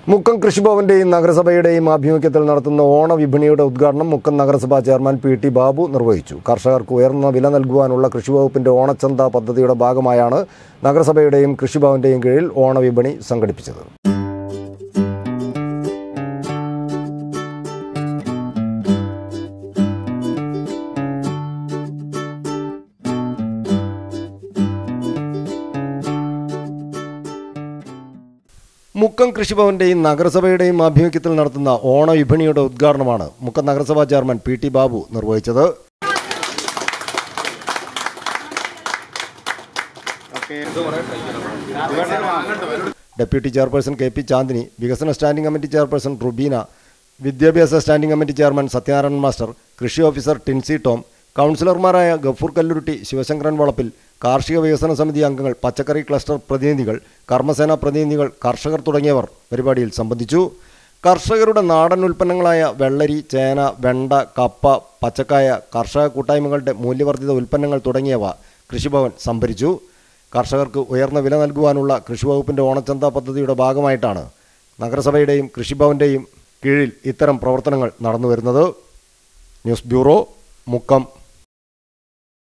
മുക്കം കൃഷിഭവന്റെയും നഗരസഭയുടെയും ആഭിമുഖ്യത്തിൽ നടത്തുന്ന ഓണവിപണിയുടെ ഉദ്ഘാടനം മുക്കം നഗരസഭാ ചെയർമാൻ പി ടി ബാബു നിർവഹിച്ചു കർഷകർക്ക് ഉയർന്ന വില നൽകുവാനുള്ള കൃഷിവകുപ്പിന്റെ ഓണച്ചന്ത പദ്ധതിയുടെ ഭാഗമായാണ് നഗരസഭയുടെയും കൃഷിഭവന്റെയും കീഴിൽ ഓണവിപണി സംഘടിപ്പിച്ചത് മുക്കം കൃഷിഭവന്റെയും നഗരസഭയുടെയും ആഭിമുഖ്യത്തിൽ നടത്തുന്ന ഓണവിപണിയുടെ ഉദ്ഘാടനമാണ് മുക്കം നഗരസഭാ ചെയർമാൻ പി ടി ബാബു നിർവഹിച്ചത് deputy chairperson K P Chandini വികസന സ്റ്റാൻഡിംഗ് കമ്മിറ്റി ചെയർപേഴ്സൺ റുബീന വിദ്യാഭ്യാസ standing committee chairman Sathyanarayanan master കൃഷി ഓഫീസർ ടിൻസി ടോം കൗൺസിലർമാരായ ഗഫൂർ കല്ലുരുട്ടി ശിവശങ്കരൻ വളപ്പിൽ കാർഷിക വികസന സമിതി അംഗങ്ങൾ പച്ചക്കറി ക്ലസ്റ്റർ പ്രതിനിധികൾ കർമ്മസേന പ്രതിനിധികൾ കർഷകർ തുടങ്ങിയവർ പരിപാടിയിൽ സംബന്ധിച്ചു കർഷകരുടെ നാടൻ ഉൽപ്പന്നങ്ങളായ വെള്ളരി ചേന വെണ്ട കപ്പ പച്ചക്കായ കർഷക കൂട്ടായ്മകളുടെ മൂല്യവർദ്ധിത ഉൽപ്പന്നങ്ങൾ തുടങ്ങിയവ കൃഷിഭവൻ സംഭരിച്ചു കർഷകർക്ക് ഉയർന്ന വില നൽകുവാനുള്ള കൃഷിവകുപ്പിന്റെ ഓണച്ചന്ത പദ്ധതിയുടെ ഭാഗമായിട്ടാണ് നഗരസഭയുടെയും കൃഷിഭവന്റെയും കീഴിൽ ഇത്തരം പ്രവർത്തനങ്ങൾ നടന്നുവരുന്നത് ന്യൂസ് ബ്യൂറോ മുക്കം